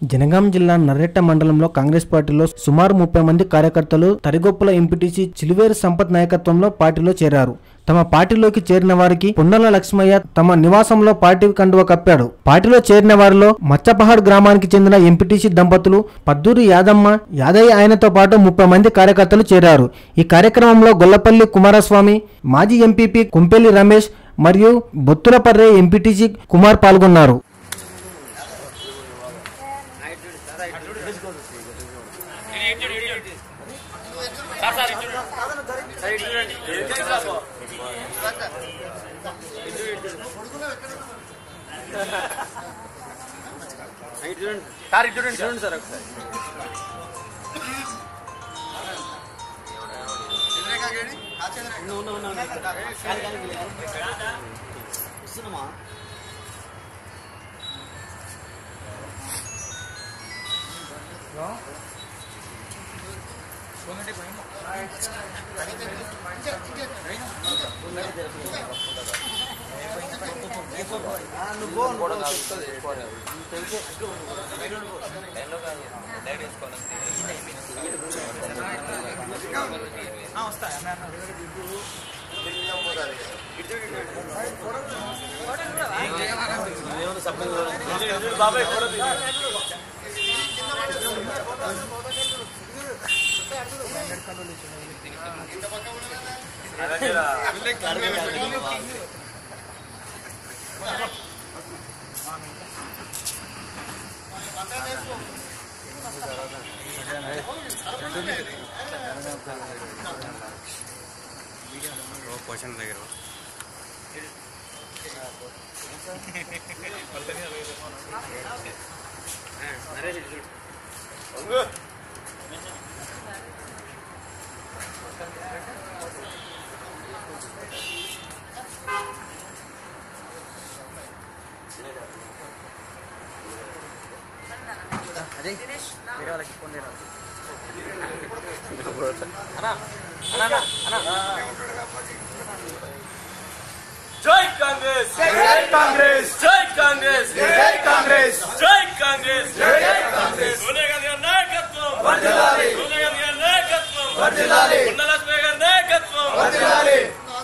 జనగాం జిల్లా నర్రెట్ట మండలంలో కాంగ్రెస్ పార్టీలో సుమారు ముప్పై మంది కార్యకర్తలు తరిగొప్పుల ఎంపీటీసీ చిలువేరు సంపత్ నాయకత్వంలో పార్టీలో చేరారు తమ పార్టీలోకి చేరిన వారికి పున్నల లక్ష్మయ్య తమ నివాసంలో పార్టీ కండువ కప్పాడు పార్టీలో చేరిన వారిలో మచ్చపహాడ్ గ్రామానికి చెందిన ఎంపీటీసీ దంపతులు పద్దూరి యాదమ్మ యాదయ్య ఆయనతో పాటు ముప్పై మంది కార్యకర్తలు చేరారు ఈ కార్యక్రమంలో గొల్లపల్లి కుమారస్వామి మాజీ ఎంపీపీ కుంపెల్లి రమేష్ మరియు బొత్తులపర్రే ఎంపీటీసీ కుమార్ పాల్గొన్నారు సార్ ఇటు చూడండి చూడండి సార్ ఒకసారి జై కాంగ్రెస్ జై కాంగ్రెస్ జై కాంగ్రెస్ జై కాంగ్రెస్ జై కాంగ్రెస్ జై కాంగ్రెస్ సోనియా గాంధీ గారి నాయకత్వం వర్ధిల్లాలి సోనియా గాంధీ గారి నాయకత్వం వర్ధిల్లాలి ఉన్నలక్ష్మి గారి నాయకత్వం వర్ధిల్లాలి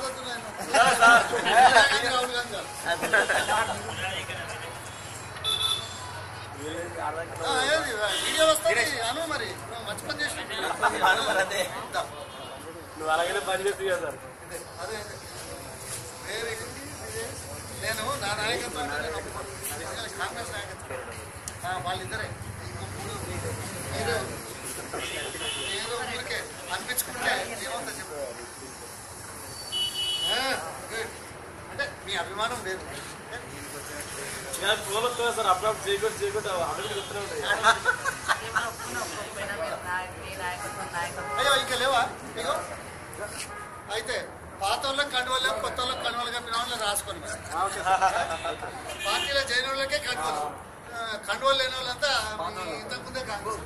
వీడియో వస్తుంది అను మరి నువ్వు మంచి పని చేసి నువ్వు అలాగే పని చేస్తుంది కదా సార్ అదే అదే. వేరే ఇది నేను నా నాయకత్వం నేను ఒప్పుకోను. ఎందుకంటే కాంగ్రెస్ నాయకత్వం ఆ, వాళ్ళిద్దరే ఇంకో మూడు ఏదో ఏదో ఊరికే అనిపించుకుంటే ఏమవుతా చెప్పు ఆ, గుడ్. అంటే మీ అభిమానం లేదు నేను ఫోన్ వస్తున్నా సార్ అప్పుడప్పుడు చేయకూడదు చేయకూడదు అభివృద్ధి వస్తూనే ఉంటాయి అయ్యో ఇంకా లేవా ఇగో అయితే పాత వాళ్ళకి కండువలు లేవు కొత్త వాళ్ళకి కండువలు కప్పిన వాళ్ళు రాసుకోండి మరి. పార్టీలో చేయని వాళ్ళకే కండువలు ఆ, కండువలు లేని వాళ్ళంతా మీ ఇంతకుముందే కాంగ్రెస్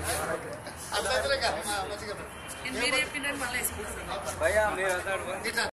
అట్లయితేనే కాదు మా మంచిగా మీరు చెప్పినట్టు మళ్ళీ వేసుకుంటారు ఇట్లా